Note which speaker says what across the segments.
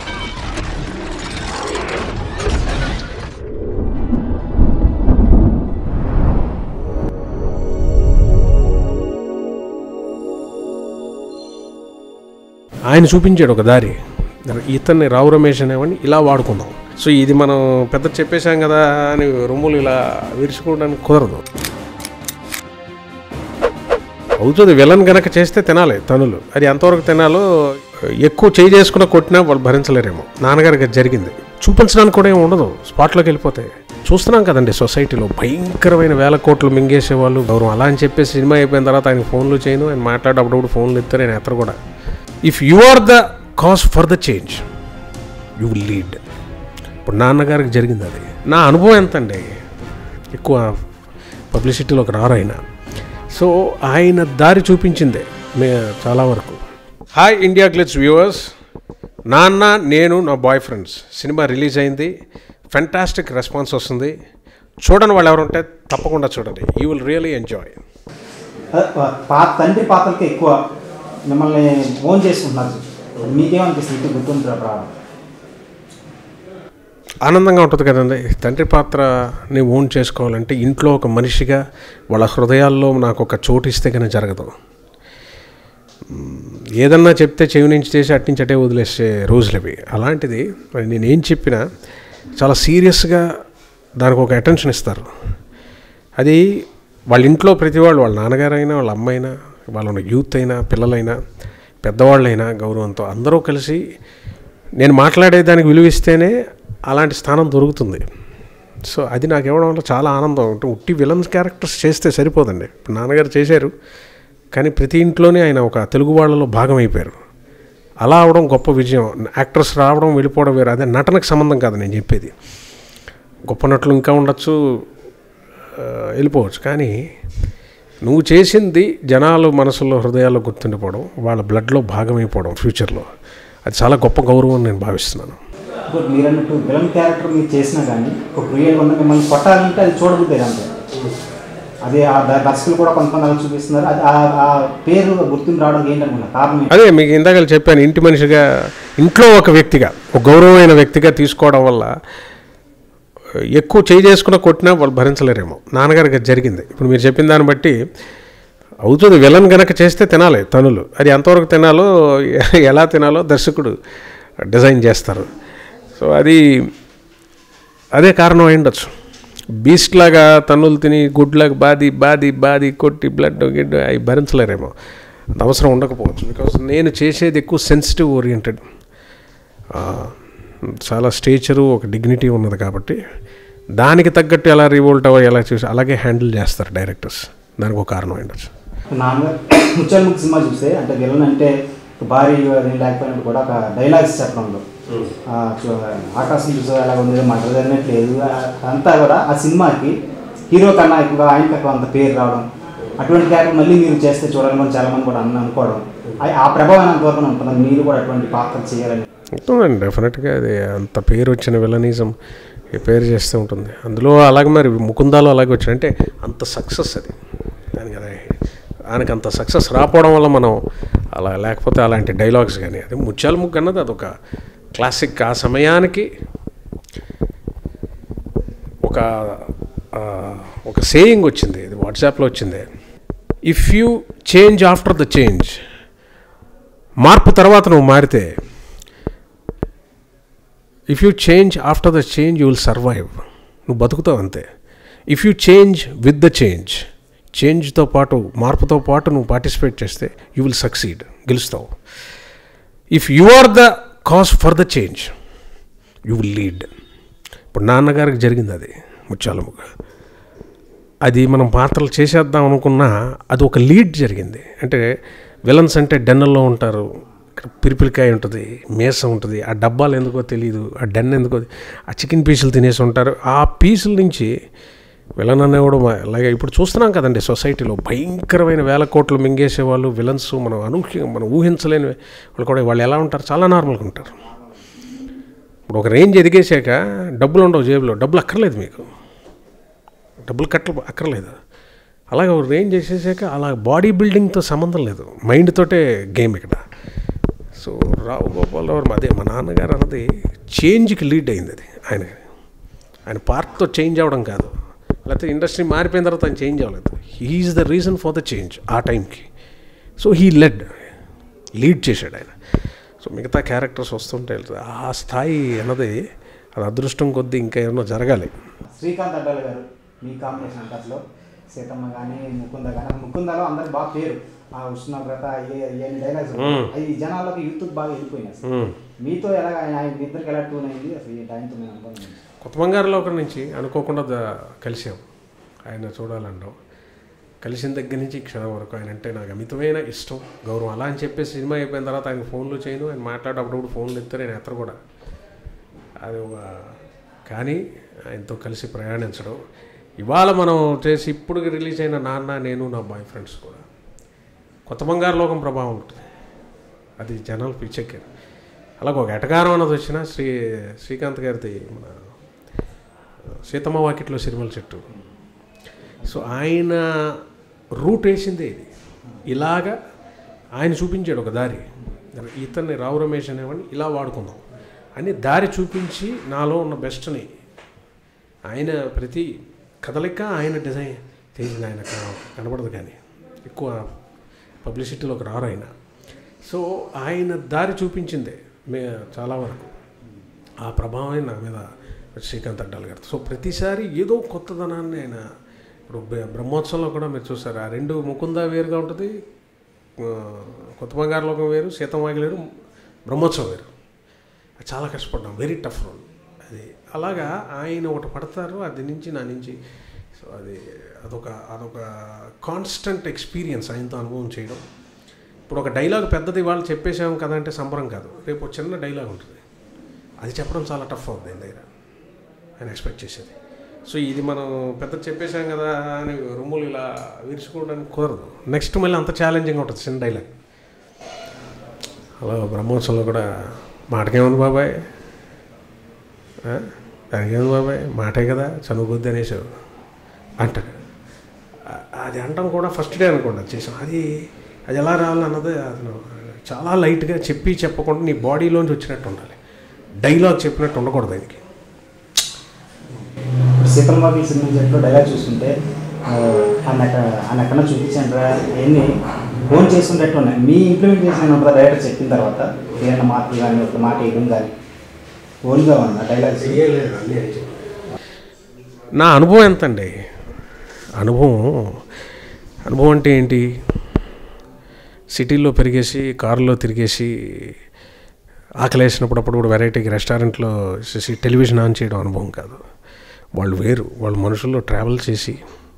Speaker 1: ఆయన చూపించాడు ఒక దారి ఇతన్ని రావు రమేష్ అనేవాడిని ఇలా వాడుకుందాం సో ఇది మనం పెద్ద చెప్పేశాం కదా అని రొమ్ములు ఇలా విరుచుకోవడానికి కుదరదు అవుతుంది విలన్ గనక చేస్తే తినాలి తనులు అది ఎంతవరకు తినాలో ఎక్కువ చేయి చేసుకున్న కొట్టినా వాళ్ళు భరించలేరేమో నాన్నగారికి అది జరిగింది చూపించడానికి కూడా ఏమి ఉండదు స్పాట్లోకి వెళ్ళిపోతే చూస్తున్నాం కదండి సొసైటీలో భయంకరమైన వేల కోట్లు మింగేసే వాళ్ళు గౌరవం అలా అని చెప్పేసి సినిమా అయిపోయిన తర్వాత ఆయన ఫోన్లు చేయను ఆయన మాట్లాడేటప్పుడు ఫోన్లు ఇస్తారు ఆయన ఎత్తరు కూడా if you are the cause for the change you will lead ఇప్పుడు నాన్నగారికి జరిగింది అది నా అనుభవం ఎంత అండి ఎక్కువ పబ్లిసిటీలోకి రారు ఆయన సో ఆయన దారి చూపించిందే మే చాలా వరకు హాయ్ ఇండియా గ్లిట్స్ వ్యూవర్స్ నాన్న నేను నా బాయ్ ఫ్రెండ్స్ సినిమా రిలీజ్ అయింది ఫెంటాస్టిక్ రెస్పాన్స్ వస్తుంది చూడని వాళ్ళు ఎవరుంటే తప్పకుండా చూడండి యూ విల్ రియలీ ఎంజాయ్
Speaker 2: పా తండ్రి పాత్రలకి ఎక్కువ మిమ్మల్ని ఓన్ చేసుకుంటున్నారు మీకేమనిపిస్తుంది ఇటు గుర్తుంటారు రావడం
Speaker 1: ఆనందంగా ఉంటుంది కదండి తండ్రి పాత్రని ఓన్ చేసుకోవాలంటే ఇంట్లో ఒక మనిషిగా వాళ్ళ హృదయాల్లో నాకు ఒక చోటు ఇస్తే కానీ జరగదు మ్, ఏదన్నా చెప్తే చెవి నుంచి చేసి అటు నుంచి అటే వదిలేసే రోజులు అవి అలాంటిది మరి నేను ఏం చెప్పినా చాలా సీరియస్గా దానికి ఒక అటెన్షన్ ఇస్తారు అది వాళ్ళ ఇంట్లో ప్రతి వాళ్ళు వాళ్ళ నాన్నగారైనా వాళ్ళ అమ్మైనా వాళ్ళ యూత్ అయినా పిల్లలైనా పెద్దవాళ్ళైనా గౌరవంతో అందరూ కలిసి నేను మాట్లాడేదానికి విలువ ఇస్తేనే అలాంటి స్థానం దొరుకుతుంది సో అది నాకు ఇవ్వడం వల్ల చాలా ఆనందం అంటే ఉట్టి విలన్స్ క్యారెక్టర్స్ చేస్తే సరిపోదండి ఇప్పుడు నాన్నగారు చేశారు కానీ ప్రతి ఇంట్లోనే ఆయన ఒక తెలుగు వాళ్ళలో భాగం అయిపోయారు అలా అవడం గొప్ప విజయం యాక్టర్స్ రావడం వెళ్ళిపోవడం వేరు అదే నటనకు సంబంధం కాదు నేను చెప్పేది గొప్ప నటులు ఇంకా ఉండొచ్చు ఆ, వెళ్ళిపోవచ్చు కానీ నువ్వు చేసింది జనాలు మనసులో హృదయాల్లో గుర్తుండిపోవడం వాళ్ళ బ్లడ్లో భాగమైపోవడం ఫ్యూచర్లో అది చాలా గొప్ప గౌరవం అని నేను భావిస్తున్నాను
Speaker 2: ఇప్పుడు మీరు అన్నట్టు విలన్ క్యారెక్టర్ మీరు చేసినా కానీ ఒక రియల్ ఉన్న మిమ్మల్ని కొట్టాలంటే అది చూడబుద్ది అంతే అదే ఆ ద- దర్శకులు కూడా కొంతమంది అలా చూపిస్తున్నారు అది ఆ- ఆ పేరు గుర్తింపు రావడానికి ఏంటనుకున్నా కారణం ఏంటి?
Speaker 1: అదే మీకు ఇందాక చెప్పాను ఇంటి మనిషిగా ఇంట్లో ఒక వ్యక్తిగా ఒక గౌరవమైన వ్యక్తిగా తీసుకోవడం వల్ల ఎక్కువ చేయి చేసుకున్న కొట్టినా వాళ్ళు భరించలేరేమో నాన్నగారికి అది జరిగింది ఇప్పుడు మీరు చెప్పిన దాన్ని బట్టి అవుతుంది విలన్ గనక చేస్తే తినాలి తనులు అది ఎంతవరకు తినాలో ఎలా తినాలో దర్శకుడు డిజైన్ చేస్తారు సో అది అదే కారణం అయి ఉండొచ్చు బీస్ట్ లాగా తన్నులు తిని గుడ్లాగా బాది బాది బాది కొట్టి బ్లడ్ గిడ్ అవి భరించలేరేమో అంత అవసరం ఉండకపోవచ్చు బికాస్ నేను చేసేది ఎక్కువ సెన్సిటివ్ ఓరియంటెడ్ చాలా స్టేచరు ఒక డిగ్నిటీ ఉన్నది కాబట్టి దానికి తగ్గట్టు ఎలా రివోల్ట్ అవ్వ ఎలా చూసి అలాగే హ్యాండిల్ చేస్తారు డైరెక్టర్స్ దానికి ఒక కారణం అయి ఉండొచ్చు
Speaker 2: నాన్నగారు ముచ్చల్ ముక్కు సినిమా చూస్తే అంటే విలన్ అంటే భారీ అది లేకపోయినప్పుడు కూడా ఒక డైలాగ్స్ చెప్పడంలో ఆ, చూ- ఆకాశం చూసే ఎలా ఉంది మంటలు జరిగినట్లేదు అంతా కూడా ఆ సినిమాకి హీరో కన్నా ఎక్కువగా ఆయనకి ఎక్కువ అంత పేరు రావడం అటువంటి క్యారెక్టర్ మళ్ళీ మీరు చేస్తే చూడాలని కూడా చాలా మంది కూడా అన్న అనుకోవడం ఆ- ఆ ప్రభావం అంతవరకు ఉంటుంది మీరు కూడా అటువంటి పాత్ర చేయాలని
Speaker 1: ఉంటుందండి డెఫినెట్గా అది అంత పేరు వచ్చిన విలనిజం ఈ పేరు చేస్తూ ఉంటుంది అందులో అలాగే మరి ముకుందాలో అలాగే వచ్చిన అంటే అంత సక్సెస్ అది దానికి అదే ఆయనకి అంత సక్సెస్ రాకపోవడం వల్ల మనం అలా లేకపోతే అలాంటి డైలాగ్స్ కానీ అది ముత్యాల ముగ్గు అన్నది అదొక క్లాసిక్ ఆ సమయానికి ఒక ఆ, ఒక సేయింగ్ వచ్చింది ఇది వాట్సాప్లో వచ్చింది if you change after the change మార్పు తర్వాత నువ్వు మారితే if you change after the change you will survive నువ్వు బతుకుతావు అంతే if you change with the change చేంజ్తో పాటు మార్పుతో పాటు నువ్వు పార్టిసిపేట్ చేస్తే యూ విల్ సక్సీడ్ గెలుస్తావు if you are the cause for the change you will lead ఇప్పుడు నాన్నగారికి జరిగింది అది ముత్యాలముగ అది మనం పాత్రలు చేసేద్దాం అనుకున్నా అది ఒక లీడ్ జరిగింది అంటే విలన్స్ అంటే డెన్నల్లో ఉంటారు ఇక్కడ పిరిపిరికాయ ఉంటుంది మేసం ఉంటుంది ఆ డబ్బాలు ఎందుకో తెలియదు ఆ డెన్ ఎందుకో ఆ చికెన్ పీసులు తినేసి ఉంటారు ఆ పీసుల నుంచి విలన్ అనేవాడు మా- అలాగే ఇప్పుడు చూస్తున్నాం కదండి సొసైటీలో భయంకరమైన వేల కోట్లు మింగేసే వాళ్ళు విలన్స్ మనం అనూహ్య మనం ఊహించలేని వాళ్ళు కూడా వాళ్ళు ఎలా ఉంటారు చాలా నార్మల్గా ఉంటారు ఇప్పుడు ఒక రేంజ్ ఎదిగేసాక డబ్బులు ఉండవు జేబులో డబ్బులు అక్కర్లేదు మీకు డబ్బులు కట్టలు అక్కర్లేదు అలాగే ఒక రేంజ్ చేసేసాక అలా బాడీ బిల్డింగ్తో సంబంధం లేదు మైండ్ తోటే గేమ్ ఇక్కడ సో రావు గోపాలరావు అదే మా నాన్నగారు అన్నది చేంజ్కి లీడ్ అయింది అది ఆయన ఆయన పార్ట్తో చేంజ్ అవ్వడం కాదు లేకపోతే ఇండస్ట్రీ మారిపోయిన తర్వాత ఆయన చేంజ్ అవ్వలేదు he is the reason for the change ఆ టైంకి సో హీ లెడ్ లీడ్ చేశాడు ఆయన సో మిగతా క్యారెక్టర్స్ వస్తుంటే ఆ స్థాయి అన్నది అది అదృష్టం కొద్దీ ఇంకా ఏమన్నా జరగాలి
Speaker 2: శ్రీకాంత్ అడ్డాల గారు మీ కాంబినేషన్ అంతట్లో సీతమ్మ కానీ ముకుంద కానీ ముకుందలో అందరికి బాగా పేరు ఆ ఉష్ణోగ్రత ఏ ఏ డైలాగ్స్
Speaker 1: మ్మ్.
Speaker 2: అవి జనాలకు యూత్ బాగా వెళ్ళిపోయినాయి అసలు.
Speaker 1: మ్మ్.
Speaker 2: మీతో ఎలా ఆయన ఆయన ఇద్దరికి ఎలా టూన్ అయింది అసలు ఈ ఆయనతో నేను అనుకోను
Speaker 1: కొత్త బంగారులో ఒకరి నుంచి అనుకోకుండా ద- కలిసాం ఆయన చూడాలన్నాం కలిసిన దగ్గర నుంచి ఈ క్షణం వరకు ఆయన అంటే నాకు అమితమైన ఇష్టం గౌరవం అలా అని చెప్పేసి సినిమా అయిపోయిన తర్వాత ఆయన ఫోన్లు చేయను ఆయన మాట్లాడేటప్పుడు ఫోన్లు ఎత్తే నేను ఎత్తరు కూడా అది ఒక కానీ ఆయనతో కలిసి ప్రయాణించడం ఇవాళ మనం చేసి ఇప్పుడు రిలీజ్ అయిన నాన్న నేను నా బాయ్ ఫ్రెండ్స్ కూడా కొత్త బంగారు లోకం ప్రభావం ఉంటుంది అది జనాలు పిచ్చెక్కారు అలాగే ఒక ఎటకారం అన్నది వచ్చిన శ్రీ శ్రీకాంత్ గారిది మన సీతమ్మ వాకిట్లో సిరిమల చెట్టు సో ఆయన రూట్ వేసిందే ఇది ఇలాగా ఆయన చూపించాడు ఒక దారి ఇతన్ని రావు రమేష్ అనేవాడిని ఇలా వాడుకుందాం అని దారి చూపించి నాలో ఉన్న బెస్ట్ని ఆయన ప్రతి కదలిక ఆయన డిజైన్ చేసింది ఆయన క- కనబడదు కానీ ఎక్కువ పబ్లిసిటీలోకి రారు ఆయన సో ఆయన దారి చూపించిందే మే చాలా వరకు ఆ ప్రభావం నా మీద శ్రీకాంత్ అడ్డాల్ గారు సో ప్రతిసారి ఏదో కొత్తదనాన్ని ఆయన ఇప్పుడు బ్ర- బ్రహ్మోత్సవంలో కూడా మీరు చూసారు ఆ రెండు ముకుంద వేరుగా ఉంటుంది ఆ, కొత్త బంగారు లోకం వేరు సీతమాగి వేరు బ్రహ్మోత్సవం వేరు అది చాలా కష్టపడ్డాం వెరీ టఫ్ రోల్ అది అలాగా ఆయన ఒకటి పడతారు అది నుంచి నా నుంచి సో అది అదొక అదొక కాన్స్టెంట్ ఎక్స్పీరియన్స్ ఆయనతో అనుభవం చేయడం ఇప్పుడు ఒక డైలాగ్ పెద్దది వాళ్ళు చెప్పేసాం కదా అంటే సంబరం కాదు రేపు ఒక చిన్న డైలాగ్ ఉంటుంది అది చెప్పడం చాలా టఫ్ అవుతుంది ఆయన దగ్గర ఆయన ఎక్స్పెక్ట్ చేసేది సో ఇది మనం పెద్ద చెప్పేశాం కదా అని రొమ్ములు ఇలా విరుచుకోవడానికి కుదరదు నెక్స్ట్ మళ్ళీ అంత ఛాలెంజింగ్ ఉంటుంది చిన్న డైలాగ్ అలా బ్రహ్మోత్సవంలో కూడా మాటకేముంది బాబాయ్ ఆ? దానికేముంది బాబాయ్ మాటే కదా చదువుకొద్ది అనేసావు అంటాడు ఆ- అది అంటాం కూడా ఫస్ట్ డే అనుకోండి అది చేసాం అది అది ఎలా రావాలన్నది అతను చాలా లైట్గా చెప్పి చెప్పకుండా నీ బాడీలోంచి వచ్చినట్టు ఉండాలి డైలాగ్ చెప్పినట్టు ఉండకూడదు ఆయనకి
Speaker 2: ఇప్పుడు సీతమ్మ సినిమా చెట్లో డైలాగ్ చూస్తుంటే ఆ, ఆయన ఎక్కడ ఆయన ఎక్కడ చూపించండి ఎన్ని ఫోన్ చేస్తుండట్టు ఉన్నాయి మీ ఇంప్లిమెంటేషన్ ఉంటుందా డైరెక్టర్ చెప్పిన తర్వాత ఏదైనా మార్పులు కానీ ఒక మాట వేయడం కానీ ఓన్గా ఉన్న డైలాగ్స్
Speaker 1: నా అనుభవం ఎంతండి అనుభవం అనుభవం అంటే ఏంటి సిటీలో పెరిగేసి కారులో తిరిగేసి ఆకలేసినప్పుడు అప్పుడు కూడా వెరైటీకి రెస్టారెంట్లో చేసి టెలివిజన్ ఆన్ చేయడం అనుభవం కాదు వాళ్ళు వేరు వాళ్ళు మనుషుల్లో ట్రావెల్ చేసి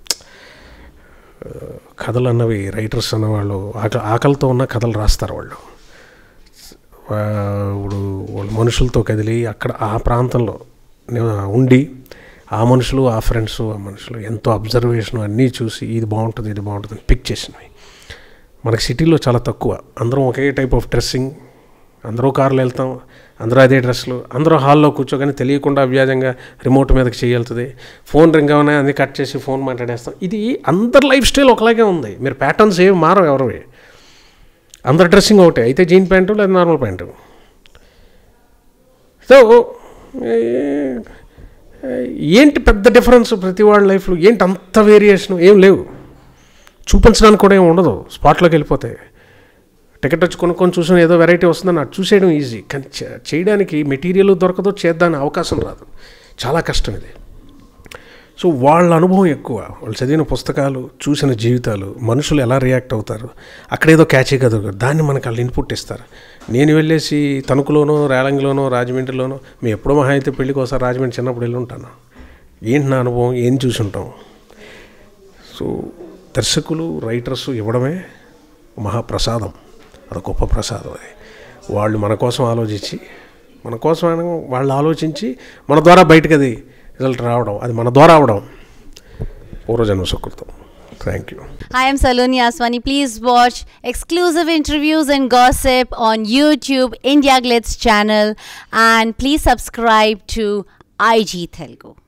Speaker 1: ఆ, కథలు అన్నవి రైటర్స్ అన్నవాళ్ళు ఆక ఆకలితో ఉన్న కథలు రాస్తారు వాళ్ళు వా- ఇప్పుడు వాళ్ళు మనుషులతో కదిలి అక్కడ ఆ ప్రాంతంలో నే- ఉండి ఆ మనుషులు ఆ ఫ్రెండ్స్ ఆ మనుషులు ఎంతో అబ్జర్వేషన్ అన్నీ చూసి ఇది బాగుంటుంది ఇది బాగుంటుంది అని పిక్ చేసినవి మనకి సిటీలో చాలా తక్కువ అందరం ఒకే టైప్ ఆఫ్ డ్రెస్సింగ్ అందరూ కార్లు వెళ్తాం అందరూ అదే డ్రెస్సులు అందరూ హాల్లో కూర్చోగానే తెలియకుండా అవ్యాజంగా రిమోట్ మీదకి చేయగలుగుతుంది ఫోన్ రింగ్ అవనే అన్ని కట్ చేసి ఫోన్ మాట్లాడేస్తాం ఇది అందరి లైఫ్ స్టైల్ ఒకలాగే ఉంది మీరు ప్యాటర్న్స్ ఏమి మారవు ఎవరివి అందరి డ్రెస్సింగ్ ఒకటే అయితే జీన్ ప్యాంటు లేదా నార్మల్ ప్యాంటు సో ఏ- ఏంటి పెద్ద డిఫరెన్స్ ప్రతి వాళ్ళ లైఫ్లో ఏంటి అంత వేరియేషన్ ఏం లేవు చూపించడానికి కూడా ఏం ఉండదు స్పాట్లోకి వెళ్ళిపోతాయి టికెట్ వచ్చి కొనుక్కొని చూసిన ఏదో వెరైటీ వస్తుందని అది చూసేయడం ఈజీ కానీ చే- చేయడానికి మెటీరియల్ దొరకదు చేద్దానికి అవకాశం రాదు చాలా కష్టం ఇది సో వాళ్ళ అనుభవం ఎక్కువ వాళ్ళు చదివిన పుస్తకాలు చూసిన జీవితాలు మనుషులు ఎలా రియాక్ట్ అవుతారు అక్కడేదో క్యాచీ కదా దాన్ని మనకు వాళ్ళు ఇన్పుట్ ఇస్తారు నేను వెళ్ళేసి తణుకులోనో రేలంగిలోనో రాజమండ్రిలోనో మేము ఎప్పుడో మహా అయితే పెళ్ళికి ఒకసారి రాజమండ్రి చిన్నప్పుడు వెళ్ళి ఉంటాను ఏంటి నా అనుభవం ఏం చూసి ఉంటాం సో దర్శకులు రైటర్స్ ఇవ్వడమే మహాప్రసాదం అది గొప్ప ప్రసాదం అది వాళ్ళు మన కోసం ఆలోచించి మన కోసం ఆయన- వాళ్ళు ఆలోచించి మన ద్వారా బయటకు అది రిజల్ట్ రావడం అది మన ద్వారా అవడం పూర్వజన్మ సుకృతం thank you
Speaker 3: Hi, I'm Saloni Aswani. Please watch exclusive interviews and gossip on YouTube, India Glitz channel, and please subscribe to IG Telugu.